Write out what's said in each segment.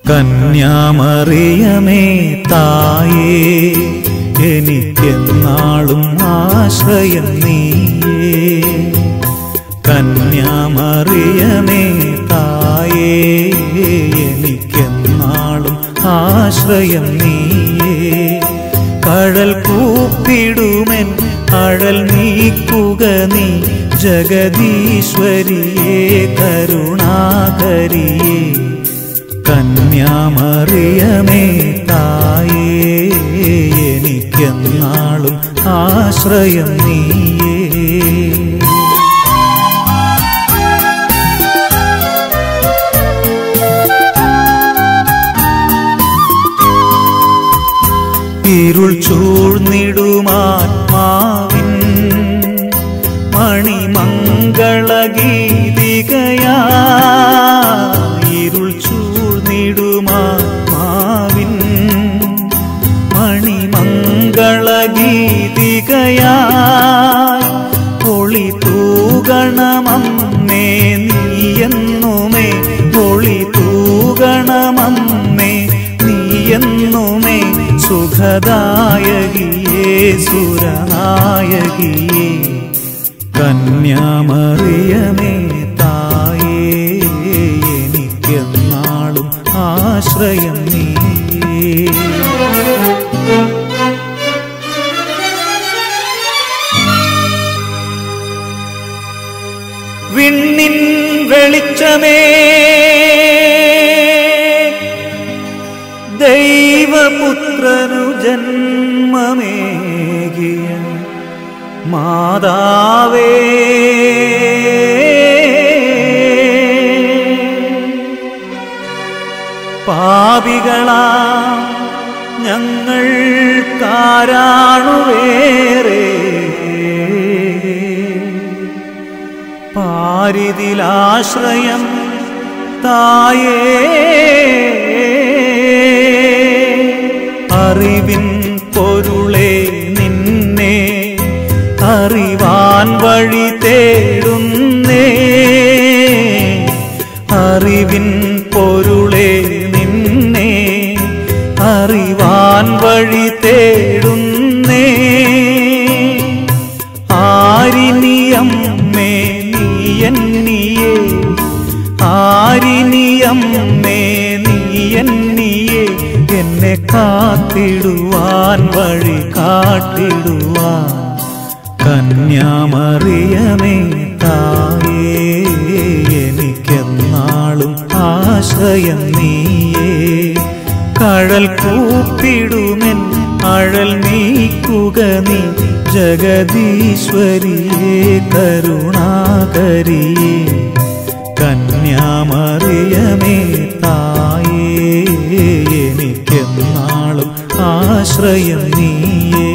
കന്യാമറിയമേ തായേ എനിക്കെന്നാളും ആശ്രയം നീയേ കന്യാമറിയമേ തായേ എനിക്കെന്നാളും ആശ്രയം നീയേ കഴൽ കൂപ്പിടുമെൻ അഴൽ നീക്കുക നീ ജഗദീശ്വരിയേ കരുണാകരിയേ കന്യാമറിയമേ തായേ എനിക്കെന്നാളും ആശ്രയം നീയേ ഇരുൾ ചൂഴ്ന്നിടുമാത്മാവിൻ മണിമംഗളഗീതികയാ ഇരുൾ ചൂഴ്ന്നിടുമാത്മാവിൻ മണിമംഗളഗീതികയാ ഒളി തൂകണമമ്മേ നീയെന്നുമേ ഒളി തൂകണമമ്മേ നീയെന്നുമേ സുഖദായകിയേ സുരനായകിയേ കന്യാമറിയമേ തായേ എനിക്കെന്നാളും ആശ്രയം നീയേ വിണ്ണിൻ വെളിച്ചമേ ദൈവപുത്രനു ജന്മമേകിയ മാതാവേ പാപികളാ ഞങ്ങൾ കാരാണുവേറെ പാരിതിലാശ്രയം തായേ അറിവിൻ പൊരുളെ നിന്നെ അറിവാൻ വഴി തേടുന്നേ അറിവിൻ പൊരുളെ നിന്നെ അറിവാൻ വഴി തേടുന്നേ ആരിനിയമ്മേ നീയന്നിയേ ആരിനിയമ്മേ നീയന്നിയേ എന്നെ കാത്തിടുവാൻ വഴി കാട്ടിടുവാൻ കന്യാമറിയമേ തായേ എനിക്കെന്നാളും ആശ്രയം നീയേ കഴൽ കൂപ്പിടുമെൻ അഴൽ നീക്കുക നീ ജഗദീശ്വരിയേ കരുണാകരിയേ കന്യാമറിയമേ തായേ എനിക്കെന്നാളും ആശ്രയം നീയേ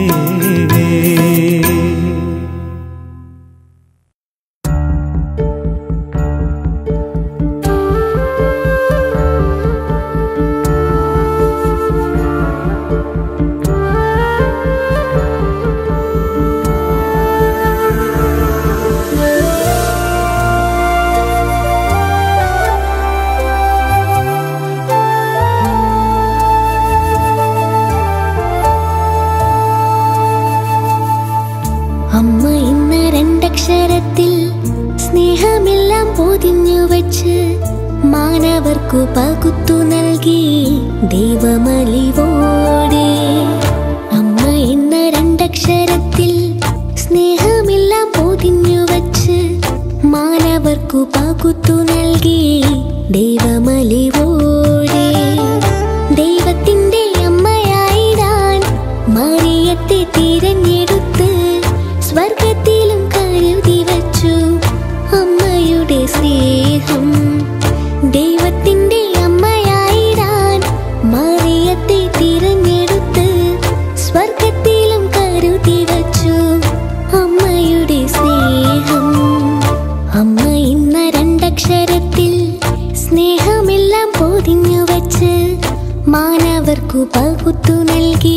അമ്മ ഇന്ന രണ്ടക്ഷരത്തിൽ സ്നേഹമെല്ലാം പൊതിഞ്ഞു വച്ച് മാനവർക്കു പകുത്തു നൽകി ദൈവമലിവോടെ അമ്മ എന്ന രണ്ടക്ഷരത്തിൽ സ്നേഹമെല്ലാം പൊതിഞ്ഞു വച്ച് മാനവർക്കു പകുത്തു നൽകി ദൈവമലിവോടെ ദൈവത്തിന്റെ അമ്മയായിടാൻ മറിയത്തെ തിരഞ്ഞെടുത്ത് സ്വർഗത്തിലും കരുതി വച്ചു അമ്മയുടെ സ്നേഹം ദൈവത്തിന്റെ അമ്മയായിടാൻ മറിയത്തെ തിരഞ്ഞെടുത്ത് സ്വർഗത്തിലും കരുതി വച്ചു അമ്മയുടെ സ്നേഹം അമ്മ ഇന്ന രണ്ടക്ഷരത്തിൽ സ്നേഹമെല്ലാം പൊതിഞ്ഞു വച്ച് മാനവർക്കു പകുത്തു നൽകി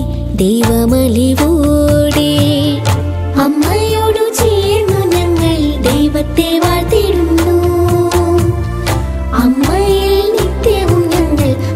ദൈവമലിവോടെ അമ്മയോടു ചേർന്നു ഞങ്ങൾ ദൈവത്തെ വാഴ്ത്തിടുന്നു അമ്മയിൽ നിത്യവും ഞങ്ങൾ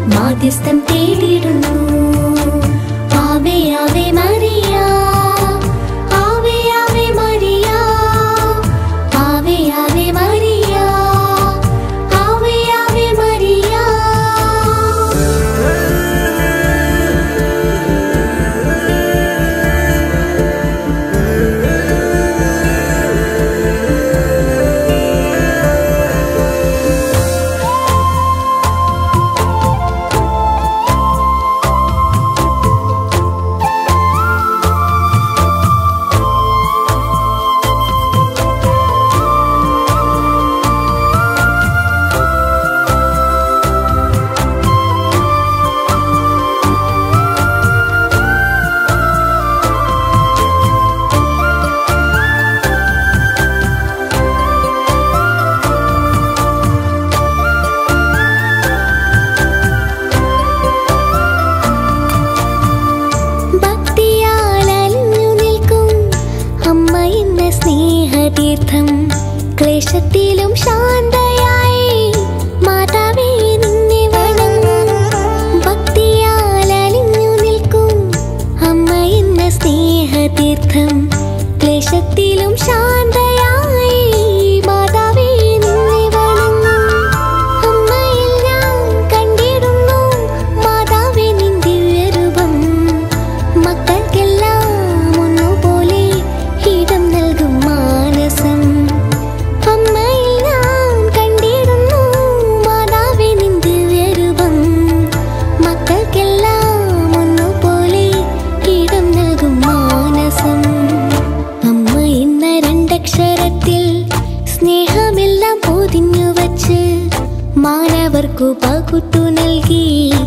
സ്നേഹതീർത്ഥം ക്ലേശത്തിലും ശാന്തയായി മാതാവേ നിന്നെ വണങ്ങും ഭക്തിയാൽ അലിഞ്ഞു നിൽക്കും അമ്മ എന്ന സ്നേഹതീർത്ഥം ക്ലേശത്തിലും ശാന്തയായി മാതാവേ നിന്നെ വണങ്ങും അമ്മയിൽ ഞാൻ കണ്ടിടുന്നു മാതാവേ നിൻ ദിവ്യരൂപം മക്കൾക്കെല്ലാം ഒന്നുപോലെ ഇടം നൽകും മാനസം അമ്മയിൽ ഞാൻ കണ്ടിടുന്നു മാതാവേ നിൻ ദിവ്യരൂപം മക്കൾക്കെല്ലാം ഒന്നുപോലെ ഇടം നൽകും മാനസം അമ്മ എന്ന രണ്ടക്ഷരത്തിൽ സ്നേഹമെല്ലാം പൊതിഞ്ഞു വച്ച് മാനവർക്കു പകുത്തു നൽകി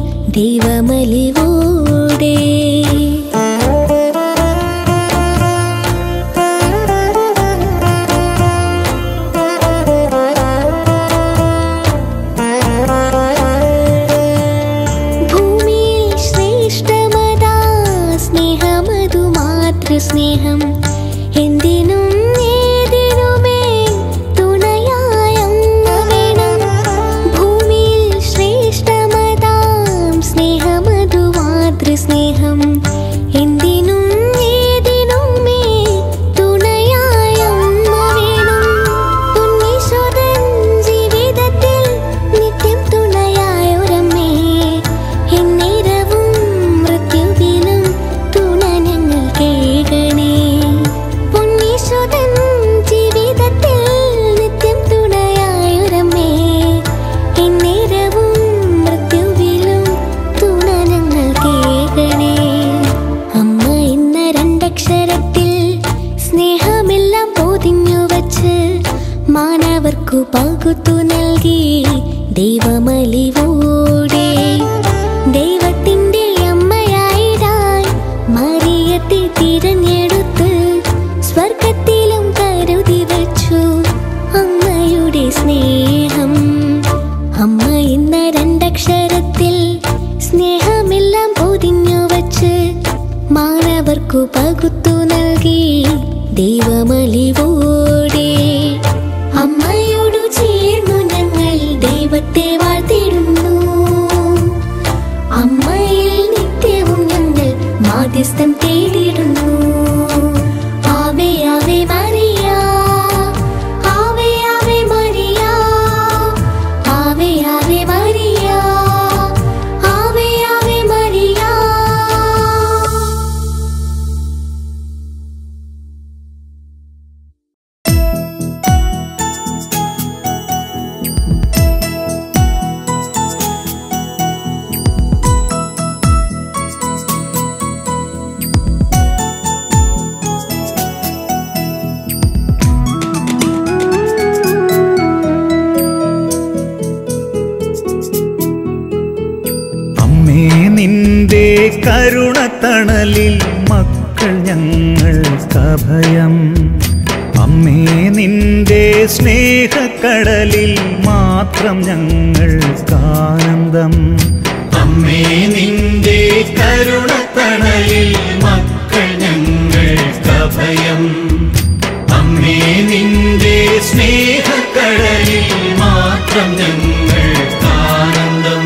ദൈവമലിവോടെ ഭൂമിയിൽ ശ്രേഷ്ഠമതാ സ്നേഹമതു മാതൃസ്നേഹം എന്തിനും ഏതിനുമേ തുണയായ അമ്മ വേണം ഭൂമിയിൽ ശ്രേഷ്ഠമതാം സ്നേഹമതു മാതൃസ്നേഹം എന്തിനും ഏതിനുമേ തുണയായ അമ്മ വേണം ഉണ്ണീശ്വരൻ ജീവിതത്തിൽ നിത്യം തുണയായൊരമ്മേ എന്നേരവും മൃത്യുവിലും തുണ ഞങ്ങൾ കേൾക്കണേ ഉണ്ണീശ്വരൻ ജീവിതത്തിൽ നിത്യം തുണയായൊരമ്മേ എന്നേരവും മൃത്യുവിലും തുണ ഞങ്ങൾ കേൾക്കണേ അമ്മ എന്ന രണ്ടക്ഷരത്തിൽ സ്നേഹമെല്ലാം പൊതിഞ്ഞു വച്ച് മാനവർക്കു പകുത്തു നൽകി ദൈവമലിവോടെ ദൈവത്തിന്റെ അമ്മയായിടാൻ മറിയത്തെ തിരഞ്ഞെടുത്ത് സ്വർഗത്തിലും കരുതി വച്ചു അമ്മയുടെ സ്നേഹം അമ്മ എന്ന രണ്ടക്ഷരത്തിൽ സ്നേഹമെല്ലാം പൊതിഞ്ഞു വച്ച് മാനവർക്കു പകുത്തു നൽകി ദൈവമലിവോടെ അമ്മയോടു ചേർന്നു ഞങ്ങൾ ദൈവത്തെ വാഴ്ത്തിടുന്നു അമ്മയിൽ നിത്യവും ഞങ്ങൾ മാധ്യസ്ഥം തേടിടുന്നു ആവേ ആവേ മറിയ ആവേ ആവേ മറിയ ആവേ ആവേ മറിയ ആവേ ആവേ മറിയ അമ്മേ നിന്റെ കരുണത്തണലിൽ മക്കൾ ഞങ്ങൾക്കഭയം അമ്മേ നിന്റെ സ്നേഹക്കടലിൽ മാത്രം ഞങ്ങൾക്കാനന്ദം അമ്മേ നിന്റെ കരുണത്തണലിൽ മക്കൾ ഞങ്ങൾക്കഭയം അമ്മേ നിന്റെ സ്നേഹക്കടലിൽ മാത്രം ഞങ്ങൾക്കാനന്ദം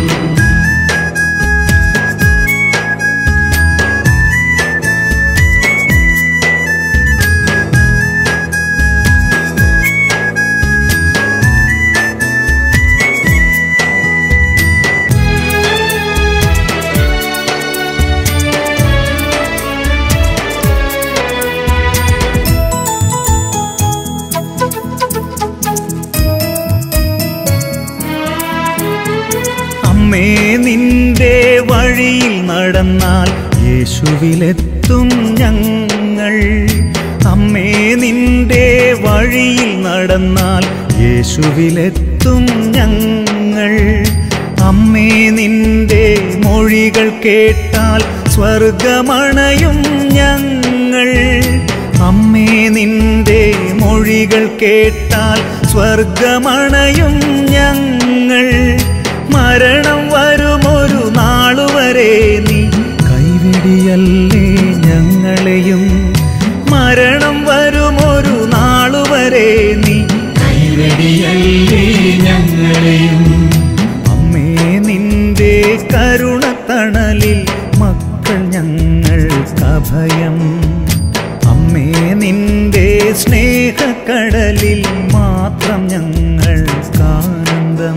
അമ്മേ നിന്റെ വഴിയിൽ നടന്നാൽ യേശുവിലെത്തും ഞങ്ങൾ അമ്മേ നിന്റെ വഴിയിൽ നടന്നാൽ യേശുവിലെത്തും ഞങ്ങൾ അമ്മേ നിന്റെ മൊഴികൾ കേട്ടാൽ സ്വർഗമണയും ഞങ്ങൾ അമ്മേ നിന്റെ മൊഴികൾ കേട്ടാൽ സ്വർഗമണയും ഞങ്ങൾ മരണം വരുമൊരു നാളുവരെ നീ കൈവിടിയല്ലേ ഞങ്ങളെയും മരണം വരുമൊരു നാൾ ഞങ്ങളെയും അമ്മേ നിന്റെ കരുണത്തണലിൽ മക്കൾ ഞങ്ങൾക്കഭയം അമ്മേ നിന്റെ സ്നേഹക്കടലിൽ മാത്രം ഞങ്ങൾക്കാനന്ദം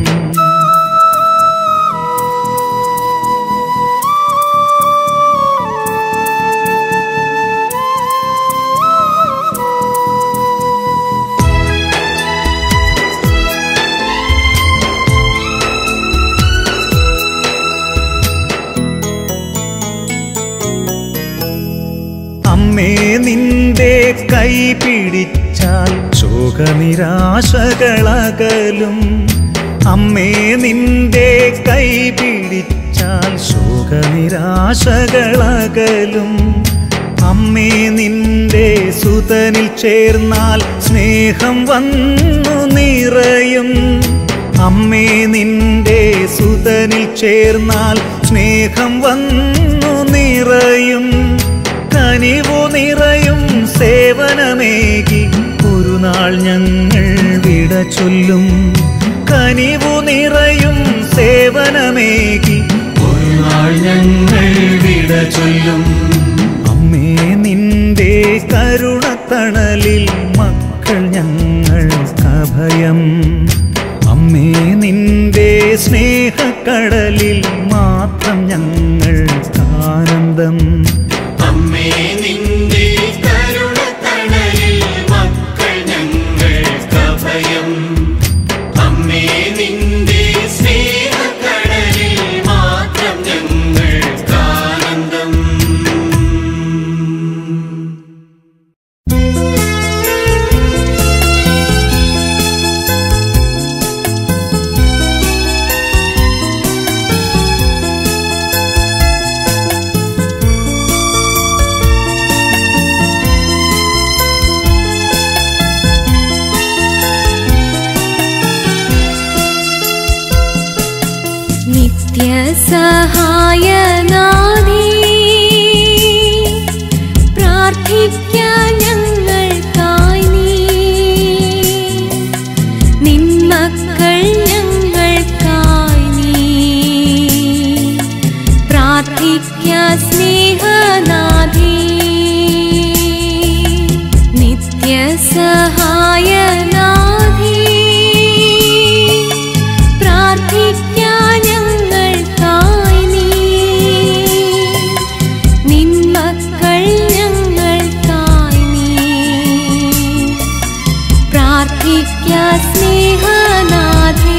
അമ്മേ നിന്റെ കൈ പിടിച്ചാൽ ശോകനിരാശകളകലും അമ്മേ നിന്റെ കൈ പിടിച്ചാൽ ശോകനിരാശകളകലും അമ്മേ നിന്റെ സുതനിൽ ചേർന്നാൽ സ്നേഹം വന്നു നിറയും അമ്മേ നിന്റെ സുതനിൽ ചേർന്നാൽ സ്നേഹം വന്നു നിറയും കനിവു നിറയും സേവനമേകി ഒരു നാൾ ഞങ്ങൾ വിട ചൊല്ലും കനിവു നിറയും സേവനമേകി ഒരു നാൾ ഞങ്ങൾ വിട ചൊല്ലും അമ്മേ നിന്റെ കരുണത്തണലിൽ മക്കൾ ഞങ്ങൾക്കഭയം അമ്മേ നിന്റെ സ്നേഹക്കടലിൽ മാത്രം ഞങ്ങൾക്കാനന്ദം അമ്മേ നിന്റെ കരുണത്തണലിൽ മക്കൾ ഞങ്ങൾക്കഭയം അമ്മേ നിന്റെ സ്നേഹക്കടലിൽ മാത്രം ഞങ്ങൾക്കാനന്ദം നിത്യസഹായനാഥേ പ്രാർത്ഥിക്കാൻ ഞങ്ങൾക്കായി നീ നിൻ മക്കൾ ഞങ്ങൾക്കായി നീ പ്രാർത്ഥിക്ക സ്നേഹനാഥേ നിത്യസഹായനാഥേ പ്രാർത്ഥിക്കാൻ ഞങ്ങൾക്കായി നീ നിൻ മക്കൾ ഞങ്ങൾക്കായി നീ പ്രാർത്ഥിക്ക സ്നേഹനാഥേ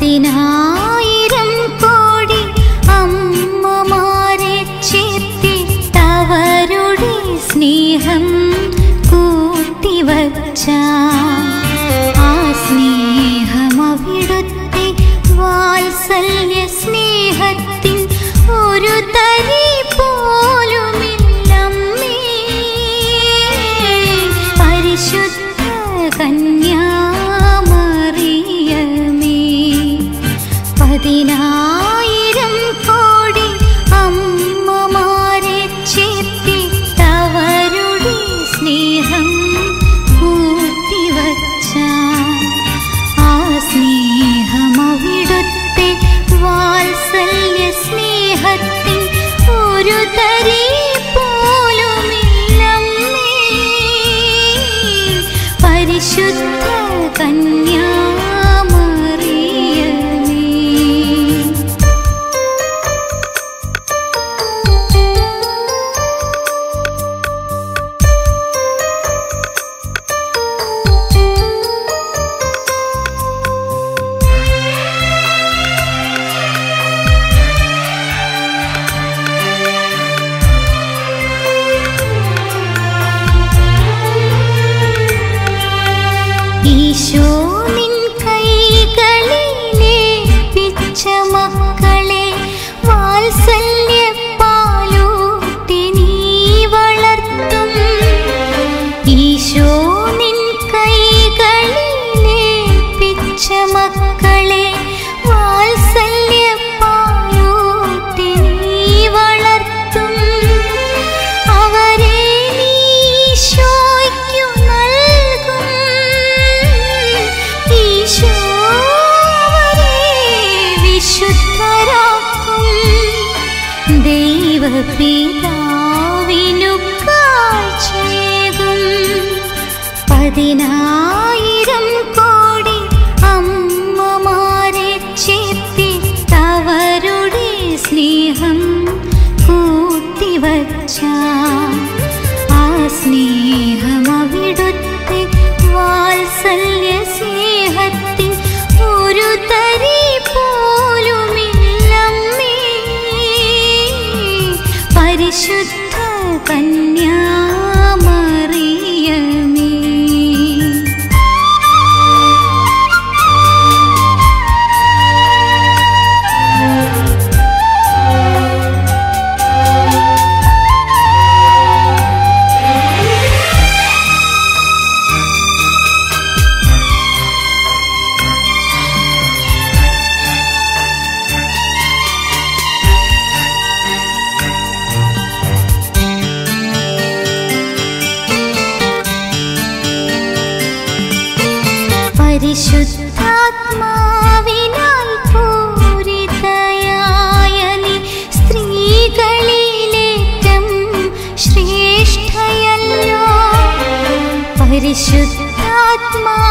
പതിനായിരം കോടി അമ്മമാരെ ചേർത്തിട്ടവരുടെ സ്നേഹം കൂട്ടിവച്ച ആ സ്നേഹം അവിടുത്തെ വാത്സല്യ സ്നേഹത്തിൻ ഒരു തരി പോലുമില്ലമ്മേ പരിശുദ്ധ കന്യാമറിയമേ പതിനായിരം കോടി അമ്മമാരെ ചേർത്തിട്ടവരുടെ സ്നേഹം കൂട്ടിവച്ച ആ സ്നേഹം അവിടുത്തെ വാത്സല്യ സ്നേഹത്തിൻ ഒരു തരി പോലുമില്ലമ്മേ പരിശുദ്ധ കന്യാമറിയമേ ഈശോ നിൻ കൈകളിലേൽപ്പിച്ച മക്കളെ വാത്സല്യപ്പാലൂട്ടി നീ വളർത്തും ഈശോ നിൻ കൈകളിലേൽപ്പിച്ച മക്കളെ വാത്സല്യപ്പാലൂട്ടി നീ വളർത്തും അവരെ നീ ഈശോയ്ക്കു നൽകും ഈശോ അവരെ വിശുദ്ധരാക്കും ദൈവപിതാവിനു കാഴ്ചയേകും പതിനായിരം കോടി അമ്മമാരെ ചേർത്തിട്ടവരുടെ സ്നേഹം കൂട്ടിവച്ച ആ സ്നേഹം അവിടുത്തെ വാത്സല്യ സ്നേഹത്തിൻ ഒരു തരി പോലുമില്ലമ്മേ പരിശുദ്ധ കന്യാമറിയമേ പരിശുദ്ധാത്മാവിനാൽ പൂരിതയായ നീ സ്ത്രീകളിലേറ്റം ശ്രേഷ്ഠയല്ലോ പരിശുദ്ധാത്മാ